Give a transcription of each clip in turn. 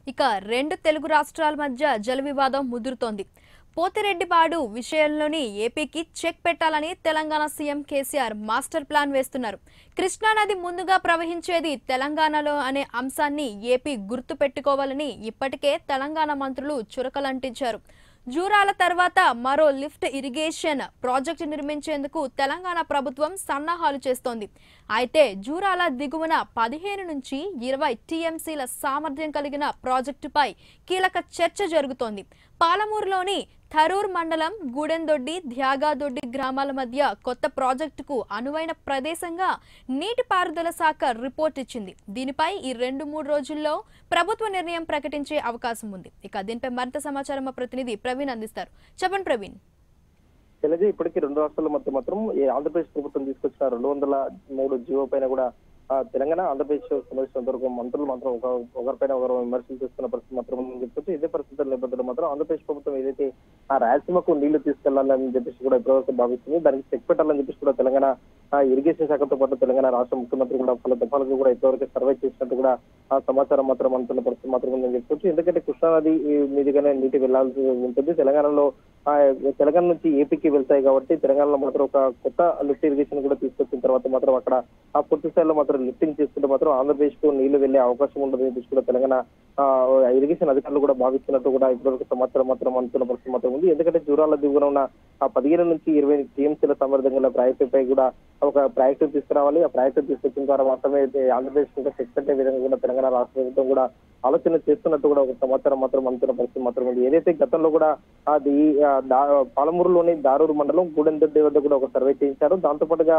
ఇక రెండు తెలుగు రాష్ట్రాల మధ్య జల వివాదం ముదురుతోంది పోతిరెడ్డిపాడు విషయంలోని ఏపీకి చెక్ పెట్టాలని Telangana CM KCR master plan వేస్తున్నారు కృష్ణానది ముందుగా ప్రవహించేది తెలంగాణలో అనే అంశాన్ని ఏపీ గుర్తు పెట్టుకోవాలని ఇప్పటికే తెలంగాణ మంత్రులు చురకలంటించారు జూరాల తర్వాత మరో లిఫ్ట్ ఇరిగేషన్ ప్రాజెక్టు నిర్మించేందుకు తెలంగాణ ప్రభుత్వం సన్నాహాలు చేస్తోంది అయితే జూరాల దిగువన పదిహేను నుంచి ఇరవై టీఎంసీల సామర్థ్యం కలిగిన ప్రాజెక్టుపై కీలక చర్చ జరుగుతోంది పాలమూరులోని థరూర్ మండలం గూడెందొడ్డి ధ్యాగాదొడ్డి గ్రామాల మధ్య కొత్త ప్రాజెక్టుకు అనువైన ప్రదేశంగా నీటిపారుదల శాఖ రిపోర్ట్ ఇచ్చింది దీనిపై ఈ రెండు మూడు రోజుల్లో ప్రభుత్వ నిర్ణయం ప్రకటించే అవకాశం ఉంది ఇక దీనిపై మరింత సమాచారం మా ప్రతినిధి ప్రవీణ్ అందిస్తారు చెప్పండి ప్రవీణ్ తెలియదు ఇప్పటికీ రెండు రాష్ట్రాల మధ్య మాత్రం ఈ ఆంధ్రప్రదేశ్ ప్రభుత్వం తీసుకొచ్చిన రెండు వందల మూడు జీవో పైన కూడా ఆ, తెలంగాణ ఆంధ్రప్రదేశ్ సంబంధించినంత వరకు మంత్రులు మాత్రం ఒక ఒకరిపైన ఒకరు విమర్శలు చేస్తున్న పరిస్థితి మాత్రం ఉందని చెప్పొచ్చు ఇదే పరిస్థితుల నేపథ్యంలో మాత్రం ఆంధ్రప్రదేశ్ ప్రభుత్వం ఏదైతే ఆ రాయలసీమకు నీళ్లు తీసుకెళ్లాలని చెప్పేసి కూడా ఇప్పటివరకు భావిస్తుంది దానికి చెక్ పెట్టాలని చెప్పేసి కూడా తెలంగాణ ఆ, ఇరిగేషన్ శాఖతో పాటు తెలంగాణ రాష్ట్ర ముఖ్యమంత్రి కూడా పలు దఫాలకు కూడా ఇప్పటివరకు సర్వే చేసినట్టు కూడా ఆ సమాచారం మాత్రం అందుతున్న పరిస్థితి మాత్రం ఉందని చెప్పొచ్చు ఎందుకంటే కృష్ణానది ఈ మీదుగానే నీటి వెళ్లాల్సి ఉంటుంది తెలంగాణలో ఆ, తెలంగాణ నుంచి ఏపీకి వెళ్తాయి కాబట్టి తెలంగాణలో మాత్రం ఒక కొత్త లిఫ్ట్ ఇరిగేషన్ కూడా తీసుకొచ్చిన తర్వాత మాత్రం అక్కడ ఆ పూర్తి స్థాయిలో మాత్రం లిఫ్టింగ్ చేసుకుంటే మాత్రం ఆంధ్రప్రదేశ్ కు నీళ్లు వెళ్లే అవకాశం ఉండదు అని చెప్పి కూడా తెలంగాణ ఆ, ఇరిగేషన్ అధికారులు కూడా భావిస్తున్నట్టు కూడా ఇప్పటివరకు సమాచారం మాత్రం అందుతున్న పరిస్థితి మాత్రం ఉంది ఎందుకంటే జూరాల దిగువన ఉన్న ఆ పదిహేను నుంచి ఇరవై టీఎంసీల సామర్థ్యం గల ప్రాజెక్టుపై కూడా ఒక ప్రాజెక్టు తీసుకురావాలి ఆ ప్రాజెక్టు తీసుకొచ్చిన ద్వారా మాత్రమే అయితే ఆంధ్రప్రదేశ్ ఇంకా చెక్ పెట్టే విధంగా కూడా తెలంగాణ రాష్ట్ర ప్రభుత్వం కూడా ఆలోచన చేస్తున్నట్టు కూడా ఒక సమాచారం మాత్రం అందుతున్న పరిస్థితి మాత్రం ఉంది ఏదైతే గతంలో కూడా అది ఆ, దా- పాలమూరులోని దారూరు మండలం గూడెందొడ్డి వద్ద కూడా ఒక సర్వే చేయించారు దాంతో పాటుగా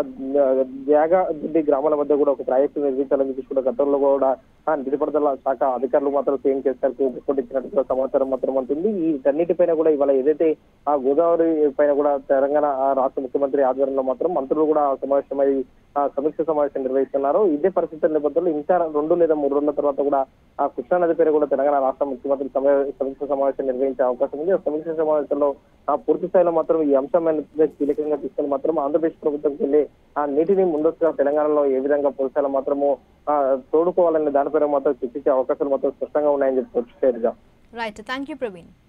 దిడ్డి గ్రామాల మధ్య కూడా ఒక ప్రాజెక్టు నిర్మించాలని చెప్పి కూడా గతంలో కూడా ఆ, నీటిపారుదల శాఖ అధికారులు మాత్రం సీఎం కేసీఆర్ కు రిపోర్ట్ ఇచ్చినట్టు కూడా సమాచారం మాత్రం ఉంటుంది ఈ వీటన్నిటిపైన కూడా ఇవాళ ఏదైతే ఆ గోదావరి పైన కూడా తెలంగాణ ఆ రాష్ట్ర ముఖ్యమంత్రి ఆధ్వర్యంలో మాత్రం మంత్రులు కూడా సమావేశమై ఆ సమీక్ష సమావేశం నిర్వహిస్తున్నారు ఇదే పరిస్థితుల నేపథ్యంలో ఇంకా రెండు లేదా మూడు రోజుల తర్వాత కూడా ఆ కృష్ణానది పేరు కూడా తెలంగాణ రాష్ట్ర ముఖ్యమంత్రి సమా- సమీక్ష సమావేశం నిర్వహించే అవకాశం ఉంది ఆ సమీక్ష సమావేశంలో ఆ పూర్తి స్థాయిలో మాత్రం ఈ అంశాన్ని కీలకంగా తీసుకొని మాత్రం ఆంధ్రప్రదేశ్ ప్రభుత్వంకి వెళ్ళి ఆ నీటిని ముందస్తుగా తెలంగాణలో ఏ విధంగా పూర్తి స్థాయిలో మాత్రము ఆ, తోడుకోవాలనే దానిపైన మాత్రం చర్చించే అవకాశాలు మాత్రం స్పష్టంగా ఉన్నాయని చెప్పుకోవచ్చు Shailaja right thank you Praveen